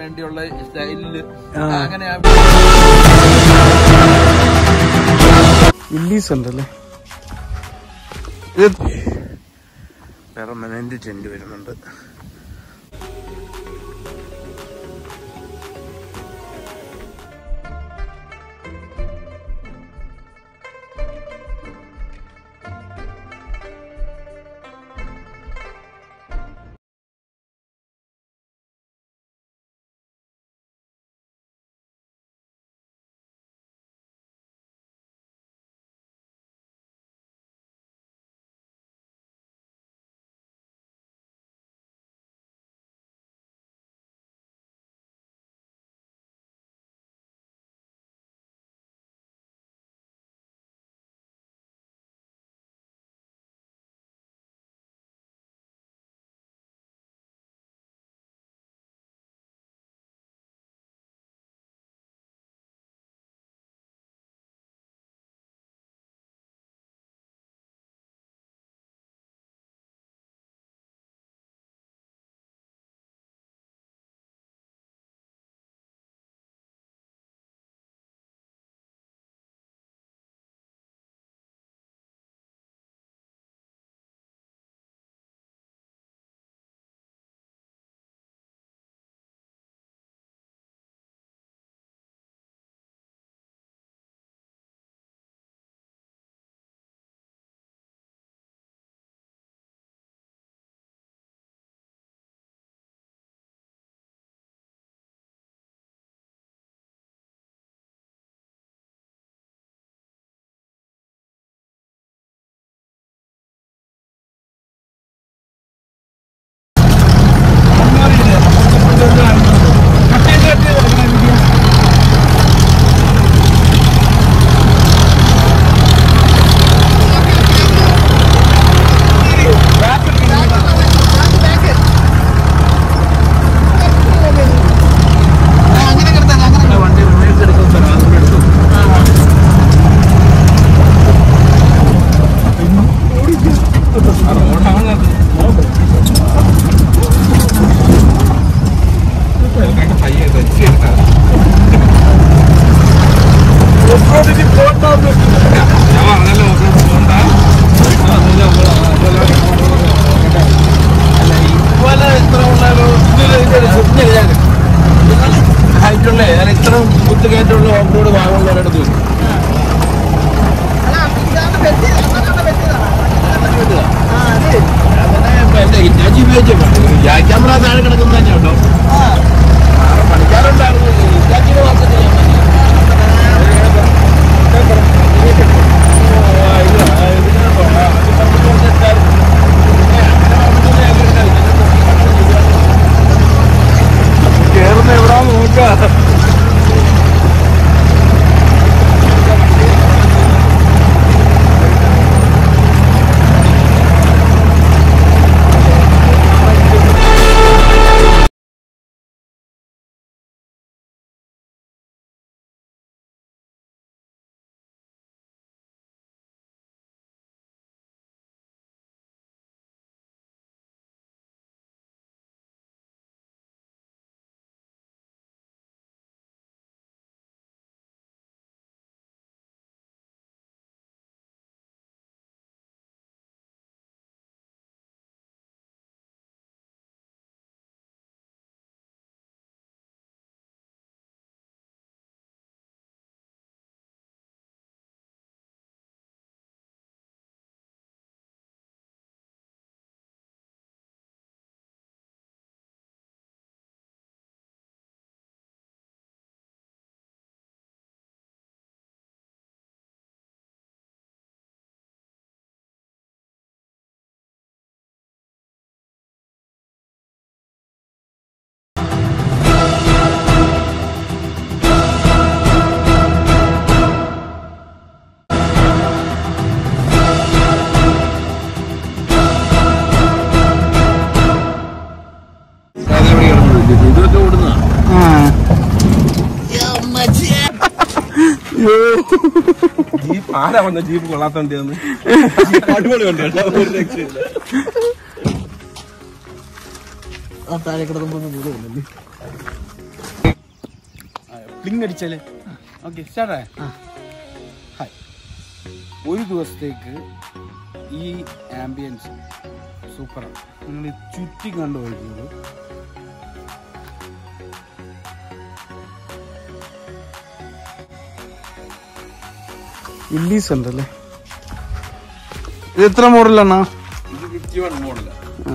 വേണ്ടിയുള്ള സ്റ്റൈലില് ആ. അങ്ങനെ വില്ലീസ് ഉണ്ടല്ലേ പെർമനന്റ് ടെന്റ് വരുന്നുണ്ട് ഹൈറ്റുള്ള ഞാൻ ഇത്ര കുത്തു കയറ്റുള്ള ഓഫ് റോഡ് ഭാഗമുള്ളവരടുത്ത് വരും ക്യാമറ താഴെ കിടക്കുന്ന തന്നെ ഉണ്ടോ പണിക്കാറുണ്ടായിരുന്നു ഹിറ്റാച്ചിയുടെ വർഷത്തിൽ ഞാൻ മതി. ആ, ഇത്, ആ, ഇതിന് ആ, അത് പത്ത് ദിവസം ഇട്ടാൽ പിന്നെ അങ്ങനെ വന്നിട്ട് ഞാൻ കേട്ടാൽ കേറുന്ന എവിടാന്ന് നോക്കാം ഇതൊക്കെ ഓടുന്ന ജീപ്പ് ആരാ വന്ന ജീപ്പ് കൊള്ളാത്ത വണ്ടിയാന്ന് അടിപൊളി വണ്ടിയാണ് ഒരു രക്ഷയില്ല താഴെ കിടക്കുമ്പോ പ്ലിങ് അടിച്ചാല് ഓക്കെ സ്റ്റാർട്ടേ ആ. ഹായ് ഒരു ദിവസത്തേക്ക് ഈ ആംബിയൻസ് സൂപ്പറാണ് നിങ്ങൾ ചുറ്റി കണ്ടു കഴിഞ്ഞത് ഇല്ലീസ് ഉണ്ടല്ലേ ഇത് എത്ര മോഡലാണോ ഇത് ഫിഫ്റ്റി വൺ മോഡലാണ്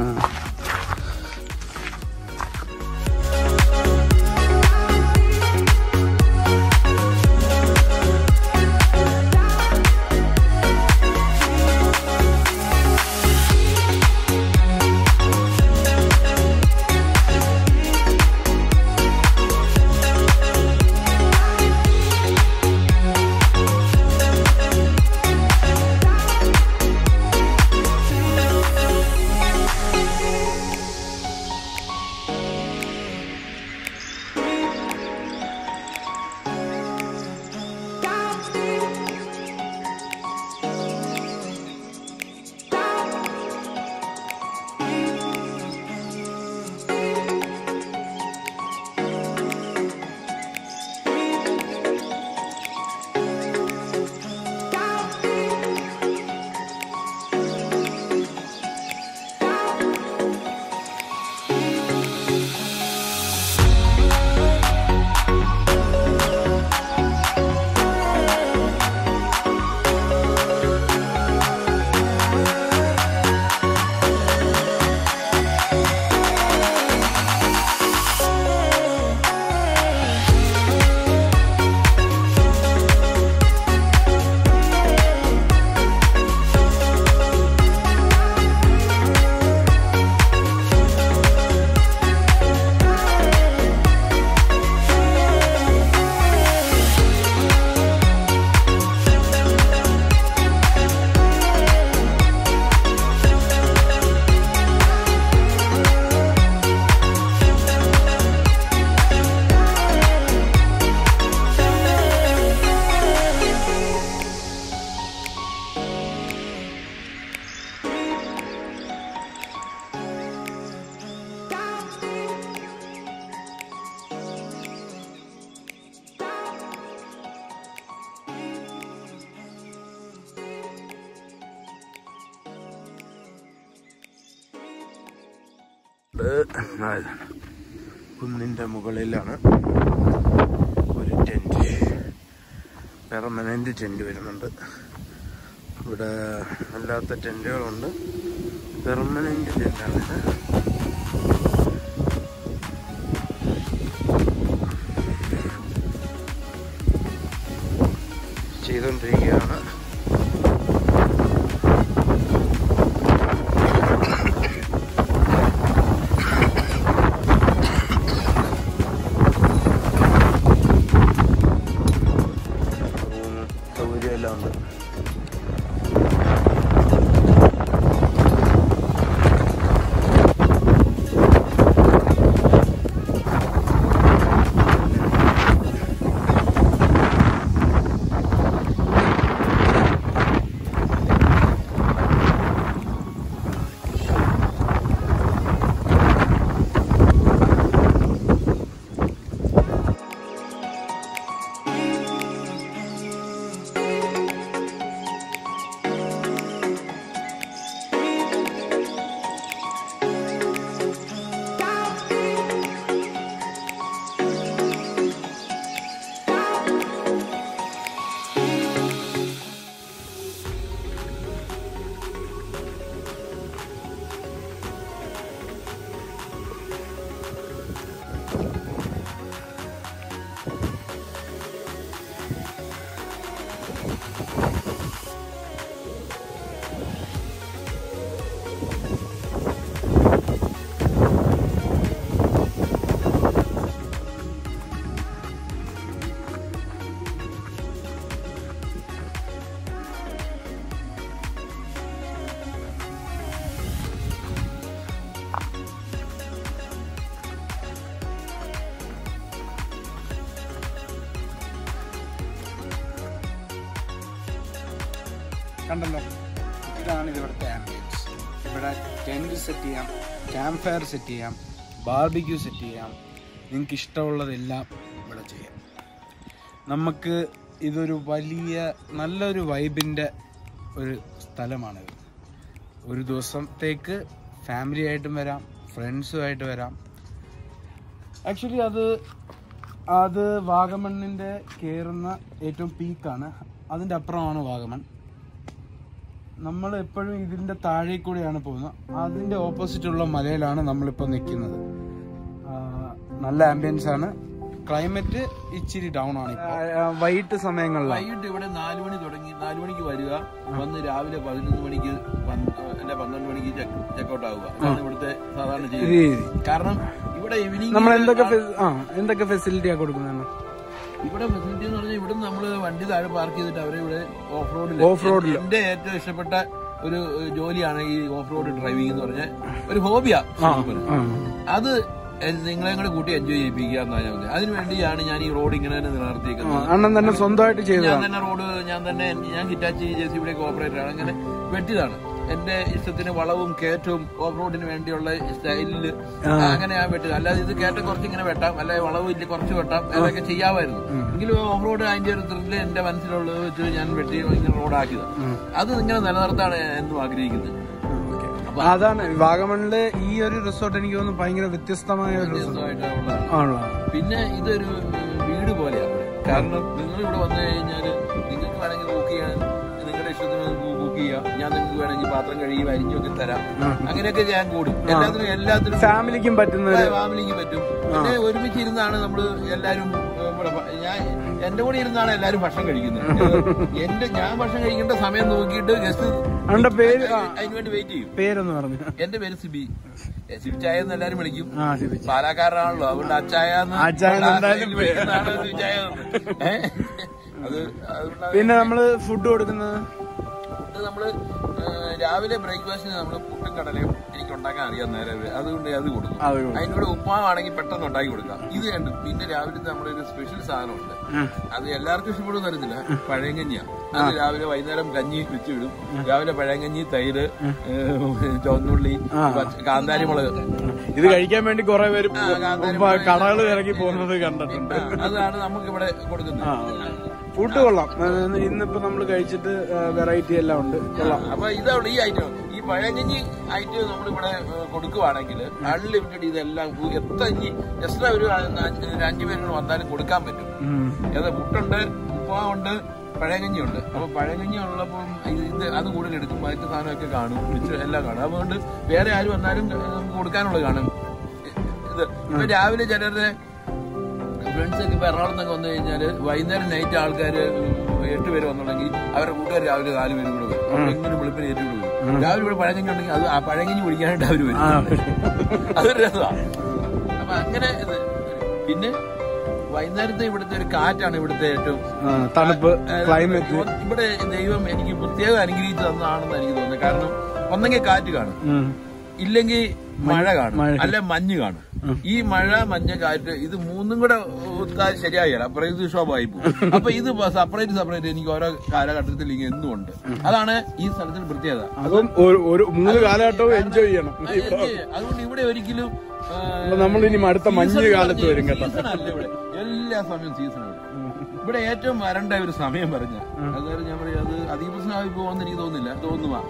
കുന്നിൻ്റെ മുകളിലാണ് ഒരു ടെൻറ്റ് പെർമനൻ്റ് ടെൻറ്റ് വരുന്നുണ്ട് ഇവിടെ അല്ലാത്ത ടെൻറ്റുകളുണ്ട് പെർമനൻ്റ് ടെൻറ്റാണ് ഇത് ചെയ്തുകൊണ്ടിരിക്കുകയാണ് റൂമും സൗകര്യം എല്ലാം ഉണ്ട് കണ്ടല്ലോ ഇതാണ് ഇവിടുത്തെ ആംബിയൻസ് ഇവിടെ ടെൻറ്റ് സെറ്റ് ചെയ്യാം ക്യാമ്പ് ഫയർ സെറ്റ് ചെയ്യാം ബാർബിക്യൂ സെറ്റ് ചെയ്യാം നിങ്ങൾക്ക് ഇഷ്ടമുള്ളതെല്ലാം ഇവിടെ ചെയ്യാം നമുക്ക് ഇതൊരു വലിയ നല്ലൊരു വൈബിൻ്റെ ഒരു സ്ഥലമാണിത് ഒരു ദിവസത്തേക്ക് ഫാമിലി ആയിട്ടും വരാം ഫ്രണ്ട്സുമായിട്ട് വരാം ആക്ച്വലി അത് അത് വാഗമണ്ണിൻ്റെ കയറുന്ന ഏറ്റവും പീക്കാണ് അതിൻ്റെ അപ്പുറമാണ് വാഗമൺ നമ്മൾ എപ്പോഴും ഇതിൻ്റെ താഴെ കൂടെയാണ് പോകുന്നത് അതിൻ്റെ ഓപ്പോസിറ്റുള്ള മലയിലാണ് നമ്മളിപ്പോൾ നിൽക്കുന്നത് ആ, നല്ല ആംബിയൻസ് ആണ് ക്ലൈമറ്റ് ഇച്ചിരി ഡൗൺ ആണ് ഇപ്പോൾ. ആ, വൈകിട്ട് സമയങ്ങളിലാണ് വൈകിട്ട് ഇവിടെ നാലു മണി തുടങ്ങി നാലു മണിക്ക് വരിക വന്ന് രാവിലെ പതിനൊന്ന് മണിക്ക് പന്ത്- അല്ല പന്ത്രണ്ട് മണിക്ക് ചെക്കൗട്ട് ആവുക അതാണ് ഇവിടുത്തെ സാധാരണ ചെയ്യുന്നത് രീതി കാരണം ഇവിടെ ഈവനിങ് നമ്മൾ എന്തൊക്കെ ഫെ- ആ എന്തൊക്കെ ഫെസിലിറ്റിയാ കൊടുക്കുന്നതാണ് ഇവിടെ ഫെസിലിറ്റി എന്ന് പറഞ്ഞാൽ ഇവിടെ നമ്മൾ വണ്ടി താഴെ പാർക്ക് ചെയ്തിട്ട് അവരെ ഇവിടെ ഓഫ് റോഡിൽ Off road ല്. എന്റെ ഏറ്റവും ഇഷ്ടപ്പെട്ട ഒരു ഏഹ്, ജോലിയാണ് ഈ ഓഫ് റോഡ് ഡ്രൈവിംഗ് എന്ന് പറഞ്ഞാൽ ഒരു ഹോബിയാ ശരിക്കും പറഞ്ഞാൽ. അത് എൻ- നിങ്ങളെ കൂടെ കൂട്ടി എൻജോയ് ചെയ്യിപ്പിക്കുക എന്നാണ് ഞാൻ പറഞ്ഞത് അതിനു വേണ്ടിയാണ് ഞാൻ ഈ റോഡ് ഇങ്ങനെ തന്നെ നിലനിർത്തിയേക്കുന്നത് അണ്ണൻ തന്നെ സ്വന്തമായിട്ട് ഞാൻ ചെയ്തതാണ് തന്നെ റോഡ് ഞാൻ തന്നെ ഞാൻ ഹിറ്റാച്ചി ജെ സി ബിയുടെ ഓപ്പറേറ്റർ ആണ് അങ്ങനെ വെട്ടിയതാണ് എന്റെ ഇഷ്ടത്തിന് വളവും കയറ്റവും ഓഫ് റോഡിന് വേണ്ടിയുള്ള സ്റ്റൈലില് അങ്ങനെ ഞാൻ വെട്ടിയത് അല്ലാതെ ഇത് കയറ്റം കുറച്ച് ഇങ്ങനെ വെട്ടാം അല്ലെ വളവും ഇല്ല കുറച്ച് വെട്ടാം അതൊക്കെ ചെയ്യാമായിരുന്നു എങ്കിലും ഓഫ് റോഡ് അതിന്റെ ഒരു ത്രില്ല് എന്റെ മനസ്സിലുള്ളത് വെച്ച് ഞാൻ വെട്ടി ഇങ്ങനെ റോഡാക്കിയത് അത് ഇങ്ങനെ നിലനിർത്താണ് എന്നും ആഗ്രഹിക്കുന്നത് അതാണ് വാഗമണിലെ ഈ ഒരു റിസോർട്ട് എനിക്ക് തോന്നുന്നു ഭയങ്കര വ്യത്യസ്തമായ ഒരു റിസോർട്ട് ആയിട്ടുള്ളതാണ് ആണല്ലോ പിന്നെ ഇതൊരു ഏഹ്, വീട് പോലെയാണ് കാരണം നിങ്ങൾ ഇവിടെ വന്നു കഴിഞ്ഞാൽ നിങ്ങൾക്ക് വേണമെങ്കിൽ ബുക്ക് ചെയ്യാൻ നിങ്ങളുടെ ഇഷ്ടത്തിന് ബുക്ക് ചെയ്യാം ഞാൻ നിങ്ങൾക്ക് വേണമെങ്കിൽ പാത്രം കഴുകി അരിഞ്ഞൊക്കെ തരാം അങ്ങനെയൊക്കെ ഞാൻ കൂടും എല്ലാത്തിനും എല്ലാത്തിനും ഫാമിലിക്കും പറ്റുന്ന ഒരു ഫാമിലിക്ക് പറ്റും പിന്നെ ഒരുമിച്ച് ഇരുന്നാണ് നമ്മൾ എല്ലാരും ഏഹ്, ഇവിടെ ഭ- ഞാൻ എന്റെ കൂടെ ഇരുന്നാണ് എല്ലാരും ഭക്ഷണം കഴിക്കുന്നത് എന്റെ ഞാൻ ഭക്ഷണം കഴിക്കേണ്ട സമയം നോക്കിയിട്ട് ജസ്റ്റ് അവന്റെ പേര് ആ, അതിന് വേണ്ടി വെയിറ്റ് ചെയ്യും പേരൊന്ന് പറഞ്ഞു എന്റെ പേര് സിബി ഏ, സിബി ചായ എന്ന് എല്ലാരും വിളിക്കും ആ ശരി പാലക്കാരനാണല്ലോ അതുകൊണ്ട് അച്ചായ എന്ന് അച്ചായ എന്ന് എന്തായാലും ആ, വിളിക്കുന്നതാണ് സിബി ചായ എന്ന്. ഏ? അത് അതുകൊണ്ട് പിന്നെ നമ്മള് ഫുഡ് കൊടുക്കുന്നത് ഫുഡ് നമ്മള് ഏ, രാവിലെ ബ്രേക്ക്ഫാസ്റ്റിന് നമ്മള് പുട്ടും കടലയും എനിക്ക് ഉണ്ടാക്കാൻ അറിയാം നേരെ അതുകൊണ്ട് അത് കൊടുക്കും അത് കൊടുക്കും. അതിന്റെ കൂടെ ഉപ്പാവാണെങ്കിൽ പെട്ടെന്ന് ഉണ്ടാക്കി കൊടുക്കാം ഇത് കണ്ടു പിന്നെ രാവിലത്തെ നമ്മുടെ ഒരു സ്പെഷ്യൽ സാധനമുണ്ട് അത് എല്ലാവർക്കും ഇഷ്ടപ്പെടുന്ന അറിയത്തില്ല പഴയങ്കഞ്ഞിയാ അത് രാവിലെ വൈകുന്നേരം കഞ്ഞി വെച്ച് വിടും രാവിലെ പഴയങ്കഞ്ഞി തൈര് ഏ, ചുവന്നുള്ളി പച്ച- കാന്താരി മുളക് ഇത് കഴിക്കാൻ വേണ്ടി കുറെ പേര് ആ, കാന്താരി കടകൾ ഇറങ്ങി പോകുന്നത് കണ്ടിട്ടുണ്ട് ആ, അതാണ് നമുക്ക് ഇവിടെ കൊടുക്കുന്നത് ഫുഡ് കൊള്ളാം ആ, ഇന്നിപ്പോ നമ്മൾ കഴിച്ചിട്ട് വെറൈറ്റി എല്ലാം ഉണ്ട് കൊള്ളാം അപ്പൊ ഇതാണ് ഈ ഐറ്റം ഈ പഴങ്കഞ്ഞി ഐറ്റം നമ്മൾ ഇവിടെ കൊടുക്കുവാണെങ്കിൽ അൺലിമിറ്റഡ് ഇതെല്ലാം ഉ- എത്ര ഇനി എക്സ്ട്രാ ഒരു അ- ഒരു അഞ്ചു പേരും വന്നാലും കൊടുക്കാൻ പറ്റും ഉം. ഏത് പുട്ടുണ്ട് ഉപ്പുണ്ട് പഴയകഞ്ഞി ഉണ്ട് അപ്പൊ പഴയകഞ്ഞി ഉള്ളപ്പം ഇത് ഇത് അത് കൂടുതൽ എടുക്കും മറ്റു സാധനമൊക്കെ കാണും മിച്ചം എല്ലാം കാണും അതുകൊണ്ട് വേറെ ആര് വന്നാലും നമുക്ക് കൊടുക്കാനുള്ളത് കാണും ഇത് ഇപ്പൊ രാവിലെ ചിലരുടെ ഫ്രണ്ട്സ് ഒക്കെ ഇപ്പൊ എറണാകുളത്ത് നിന്നൊക്കെ വന്നു കഴിഞ്ഞാല് വൈകുന്നേരം നൈറ്റ് ആൾക്കാര് എട്ട് പേര് വന്നുണ്ടെങ്കിൽ അവരുടെ കൂട്ടുകാർ രാവിലെ നാല് പേരും കൂടെ വരും അപ്പൊ എങ്ങനെ വെളുപ്പിന് ഏറ്റവും കൂടെ വരും രാവിലെ ഇവിടെ പഴങ്കഞ്ഞി ഉണ്ടെങ്കിൽ അത് ആ പഴങ്കഞ്ഞി കുടിക്കാനായിട്ട് അവര് വരും അതൊരു രസമാണ് അപ്പൊ അങ്ങനെ ഇത് പിന്നെ വൈകുന്നേരത്തെ ഇവിടുത്തെ ഒരു കാറ്റാണ് ഇവിടുത്തെ ഏറ്റവും ആ, തണുപ്പ് ക്ലൈമറ്റ് ഇവിടെ ദൈവം എനിക്ക് പ്രത്യേകം അനുഗ്രഹിച്ചു തന്നതാണെന്ന് എനിക്ക് തോന്നുന്നത് കാരണം ഒന്നെങ്കിൽ കാറ്റ് കാണും ഇല്ലെങ്കിൽ മഴ കാണും അല്ല മഞ്ഞ് കാണും ഈ മഴ മഞ്ഞ കാറ്റ് ഇത് മൂന്നും കൂടെ ഒത്താൽ ശരിയാകില്ല പ്രകൃതിക്ഷോഭമായി പോകും അപ്പൊ ഇത് സെപ്പറേറ്റ് സെപ്പറേറ്റ് എനിക്ക് ഓരോ കാലഘട്ടത്തിൽ ഇങ്ങനെ എന്നും ഉണ്ട് അതാണ് ഈ സ്ഥലത്തിന് പ്രത്യേകത അതും ഒരു- ഒരു മൂന്ന് കാലഘട്ടവും എൻജോയ് ചെയ്യണം അത് എനിക്ക് അതുകൊണ്ട് ഇവിടെ ഒരിക്കലും അപ്പൊ നമ്മൾ ഇനി അടുത്ത മഞ്ഞ് കാലത്ത് വരും കേട്ടോ സീസൺ അല്ല ഇവിടെ എല്ലാ സമയവും സീസൺ ഇവിടെ ഇവിടെ ഏറ്റവും വരണ്ട ഒരു സമയം പറഞ്ഞ അതായത് ഞാൻ പറയാം അത് അതിപ്രശ്നമായി പോകുമെന്ന് എനിക്ക് തോന്നുന്നില്ല തോന്നുക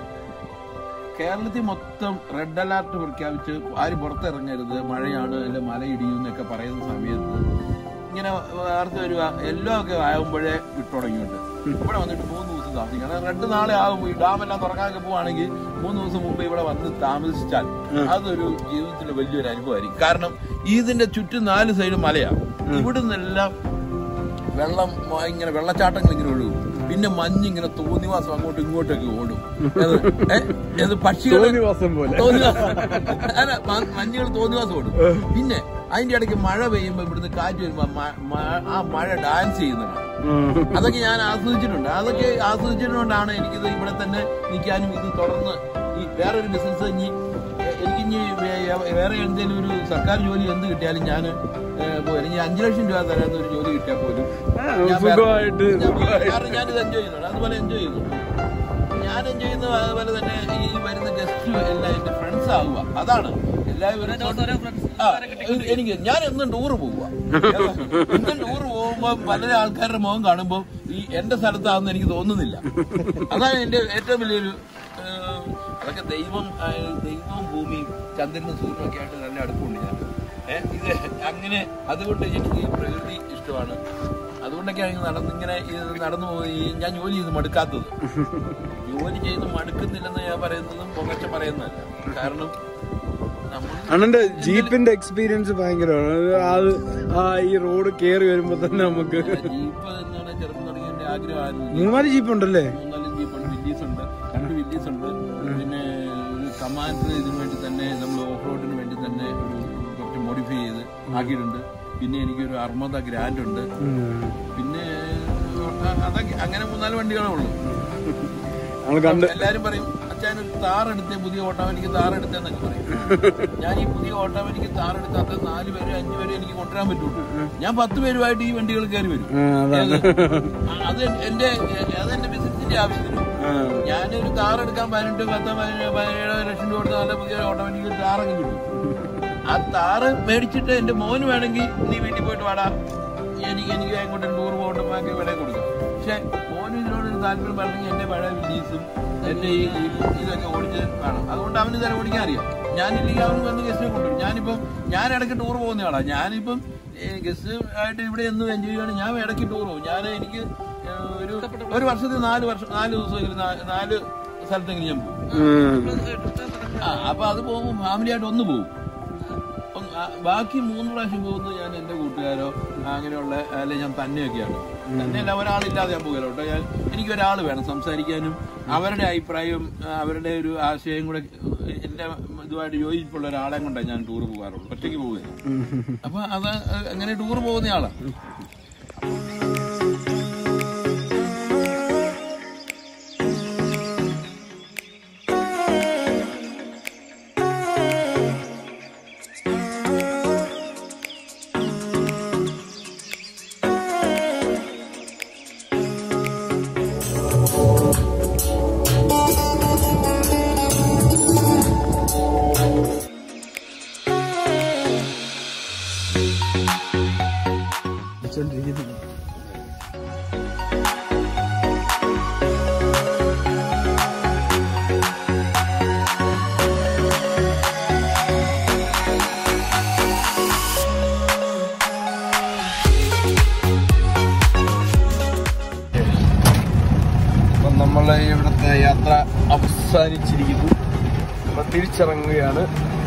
കേരളത്തിൽ മൊത്തം റെഡ് അലർട്ട് പ്രഖ്യാപിച്ച് ആരും പുറത്തിറങ്ങരുത് മഴയാണ് അല്ലെ മലയിടിയും എന്നൊക്കെ പറയുന്ന സമയത്ത് ഇങ്ങനെ വാർത്ത വരിക എല്ലാം ഒക്കെ ആകുമ്പോഴേ വിട്ടുടങ്ങിയുണ്ട് ഇവിടെ വന്നിട്ട് മൂന്ന് ദിവസം താമസിക്കണം കാരണം റെഡ് നാളെ ആകും ഈ ഡാമെല്ലാം തുറക്കാനൊക്കെ പോവാണെങ്കിൽ മൂന്ന് ദിവസം മുമ്പ് ഇവിടെ വന്ന് താമസിച്ചാൽ അതൊരു ജീവിതത്തിലെ വലിയൊരു അനുഭവമായിരിക്കും കാരണം ഇതിന്റെ ചുറ്റും നാല് സൈഡും മലയാണ് ഇവിടുന്നെല്ലാം വെള്ളം മ- ഇങ്ങനെ വെള്ളച്ചാട്ടങ്ങൾ ഇങ്ങനെ ഒഴുകും പിന്നെ മഞ്ഞ് ഇങ്ങനെ തോന്നിവാസം അങ്ങോട്ടും ഇങ്ങോട്ടൊക്കെ ഓടും ഏത്? ഏ? ഏത് പക്ഷികൾ തോന്നിവാസം പോലെ. അല്ല മ- മഞ്ഞുകൾ തോന്നിവാസം ഓടും പിന്നെ അതിന്റെ ഇടയ്ക്ക് മഴ പെയ്യുമ്പോ ഇവിടുന്ന് കാറ്റ് വരുമ്പോ മ- മ- ആ മഴ ഡാൻസ് ചെയ്യുന്നതാണ് അതൊക്കെ ഞാൻ ആസ്വദിച്ചിട്ടുണ്ട് അതൊക്കെ ആസ്വദിച്ചിട്ടുകൊണ്ടാണ് എനിക്കിത് ഇവിടെ തന്നെ നിൽക്കാനും ഇത് തുടർന്ന് ഈ വേറൊരു ബിസിനസ് ഇനി എനിക്ക് ഇനി വേ- വേറെ എന്തെങ്കിലും ഒരു സർക്കാർ ജോലി എന്ത് കിട്ടിയാലും ഞാൻ എനിക്ക് അഞ്ചു ലക്ഷം രൂപ തരാത്ത ഒരു ജോലി കിട്ടിയാൽ പോലും ഞാൻ വേറെ- സുഖമായിട്ട് ഞാൻ പോയി. കാരണം ഞാനിത് എൻജോയ് ചെയ്യുന്നുണ്ട് അതുപോലെ എൻജോയ് ചെയ്യുന്നുണ്ട് ഞാൻ എൻജോയ് ചെയ്യുന്നത് അതുപോലെ തന്നെ ഈ വരുന്ന ഗസ്റ്റ് എല്ലാം എന്റെ ഫ്രണ്ട്സ് ആവുക അതാണ് എല്ലാവരും ആ, എനിക്ക് ഞാൻ എന്നും ടൂറ് പോവുക എന്നും ടൂറ് പോകും പോകുമ്പോ പല ആൾക്കാരുടെ മുഖം കാണുമ്പോ ഈ എന്റെ സ്ഥലത്താണെന്ന് എനിക്ക് തോന്നുന്നില്ല അതാണ് എന്റെ ഏറ്റവും വലിയൊരു ഏഹ്, അതൊക്കെ ദൈവം ആ, ദൈവവും ഭൂമിയും ചന്ദ്രനും സൂര്യനും ഒക്കെ ആയിട്ട് നല്ല അടുപ്പമുണ്ട് ഞാൻ ഏഹ്, ഇത് അങ്ങനെ അതുകൊണ്ട് എനിക്ക് ഈ പ്രകൃതി ഇഷ്ടമാണ് അതുകൊണ്ടൊക്കെയാണ് ഇങ്ങനെ നടന്ന് ഇങ്ങനെ ഇത് നടന്നു പോയി ഞാൻ ജോലി ചെയ്ത് മടുക്കാത്തത് ജോലി ചെയ്ത് മടുക്കുന്നില്ലെന്ന് ഞാൻ പറയുന്നതും പൊങ്ങച്ച പറയുന്നതല്ല കാരണം നമ്മൾ അണ്ണന്റെ ജീപ്പിന്റെ എക്സ്പീരിയൻസ് ഭയങ്കരമാണ് അത് ആ ഈ റോഡ് കേറി വരുമ്പോ തന്നെ നമുക്ക് ജീപ്പ് എന്നാണ് ചെറുപ്പം തുടങ്ങി എന്റെ ആഗ്രഹമായിരുന്നു മൂന്നാല് ജീപ്പ് ഉണ്ടല്ലേ മൂന്നാല് ജീപ്പുണ്ട് വില്ലീസ് ഉണ്ട് രണ്ട് വില്ലീസ് ഉണ്ട് പിന്നെ ഒരു കമാൻഡർ ഇതിനു വേണ്ടി തന്നെ നമ്മൾ ഓഫ് റോഡിന് വേണ്ടി തന്നെ ഒരു കുറച്ച് മോഡിഫൈ ചെയ്ത് ആക്കിയിട്ടുണ്ട് പിന്നെ എനിക്കൊരു അർമദ ഗ്രാൻഡ് ഉണ്ട് പിന്നെ അ- അതൊക്കെ അങ്ങനെ മൂന്നാല് വണ്ടികളേ ഉള്ളൂ നമ്മള് കണ്ട് എല്ലാരും പറയും അച്ഛൻ ഒരു താറെടുത്തേ പുതിയ ഓട്ടോമാറ്റിക് താറെടുത്തേന്നൊക്കെ പറയും ഞാൻ ഈ പുതിയ ഓട്ടോമാറ്റിക് താറെടുത്താത്ത നാല് പേര് അഞ്ചു പേര് എനിക്ക് കൊണ്ടുവരാൻ പറ്റുള്ളൂ ഞാൻ പത്ത് പേരുമായിട്ട് ഈ വണ്ടികൾ കയറി വരും ആ, അതാണ് ആ, അത് എന്റെ അതെന്റെ ബിസിനസിന്റെ ആവശ്യത്തിന് ആ. ഞാനൊരു കാർ എടുക്കാൻ പതിനെട്ട് പത്ത് പതിനേഴ് പതിനേഴ് ലക്ഷം രൂപ കൊടുത്ത നല്ല പുതിയ ഓട്ടോമാറ്റിക് താറൊക്കെ കിട്ടും ആ താറ് മേടിച്ചിട്ട് എന്റെ മോന് വേണമെങ്കിൽ നീ വീട്ടിൽ പോയിട്ട് വാടാ എനിക്ക് എനിക്ക് അങ്ങോട്ട് ടൂർ പോകണ്ട ബാക്കി വില കൊടുക്കാം പക്ഷെ മോന് ഇതിനോടൊരു താല്പര്യം പറഞ്ഞെങ്കിൽ എന്റെ പഴയ വിലീസും എന്റെ ഈ ഈ ഇതൊക്കെ ഓടിച്ച് കാണാം അതുകൊണ്ട് അവന് ഇതുവരെ ഓടിക്കാൻ അറിയാം ഞാനില്ലെങ്കിൽ അവന് വന്ന് ഗസ്റ്റിനെ കൊണ്ടുവരും ഞാനിപ്പം ഞാൻ ഇടയ്ക്ക് ടൂർ പോകുന്ന ആളാ ഞാനിപ്പം ഗസ്റ്റ് ആയിട്ട് ഇവിടെ എന്നും എൻജോയ് ചെയ്യാണ് ഞാൻ ഇടയ്ക്ക് ടൂർ പോകും ഞാൻ എനിക്ക് ഏഹ്, ഒരു ഒരു വർഷത്തിൽ നാല് വർഷം നാല് ദിവസമെങ്കിലും നാ- നാല് സ്ഥലത്തെങ്കിലും ഞാൻ പോകും ഉം. ആ അപ്പൊ അത് പോകുമ്പോൾ ഫാമിലി ആയിട്ട് ഒന്ന് പോകും ഒന്ന് ആ, ബാക്കി മൂന്ന് പ്രാവശ്യം പോകുന്നത് ഞാൻ എന്റെ കൂട്ടുകാരോ അങ്ങനെയുള്ള അല്ലെ ഞാൻ തന്നെയൊക്കെയാണ് തന്നെയല്ല ഒരാളില്ലാതെ ഞാൻ പോകലോ കേട്ടോ ഞാൻ എനിക്ക് ഒരാൾ വേണം സംസാരിക്കാനും അവരുടെ അഭിപ്രായവും ആ, അവരുടെ ഒരു ആശയം കൂടെ എന്റെ ഇതുമായിട്ട് യോജിപ്പുള്ള ഒരാളെ കൊണ്ടാണ് ഞാൻ ടൂർ പോകാറുള്ളൂ ഒറ്റയ്ക്ക് പോവുകയാണ് അപ്പൊ അത് അങ്ങനെ ടൂർ പോകുന്ന ആളാണ് അപ്പം നമ്മളെ ഇവിടുത്തെ യാത്ര അവസാനിച്ചിരിക്കുന്നു അപ്പൊ തിരിച്ചിറങ്ങുകയാണ്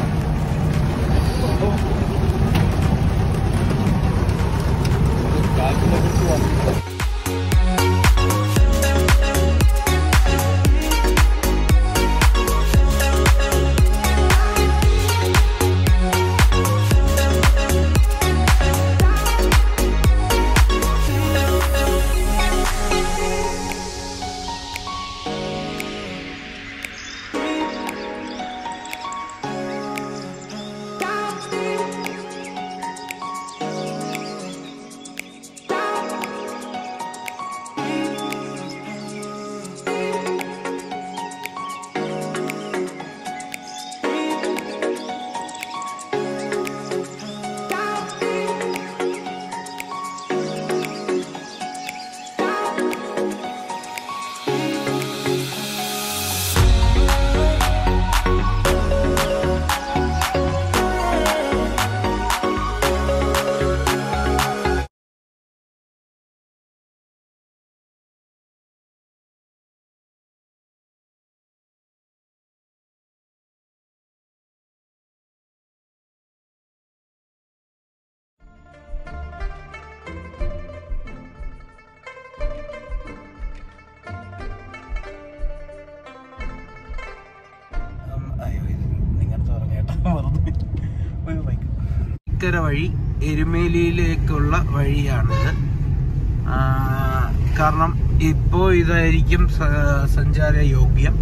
ഇക്കര വഴി എരുമേലിയിലേക്കുള്ള വഴിയാണിത് ആ, കാരണം ഇപ്പോ ഇതായിരിക്കും സ- സഞ്ചാര യോഗ്യം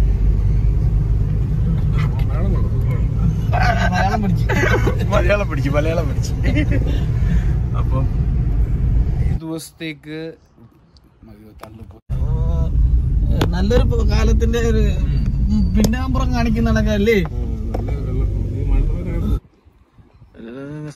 മലയാളം പഠിച്ചു മലയാളം പഠിച്ചു അപ്പം ഈ ദിവസത്തേക്ക് അയ്യോ, തള്ളിപ്പോ നല്ലൊരു കാലത്തിന്റെ ഒരു പിന്നാമ്പുറം കാണിക്കുന്ന കണക്കല്ലേ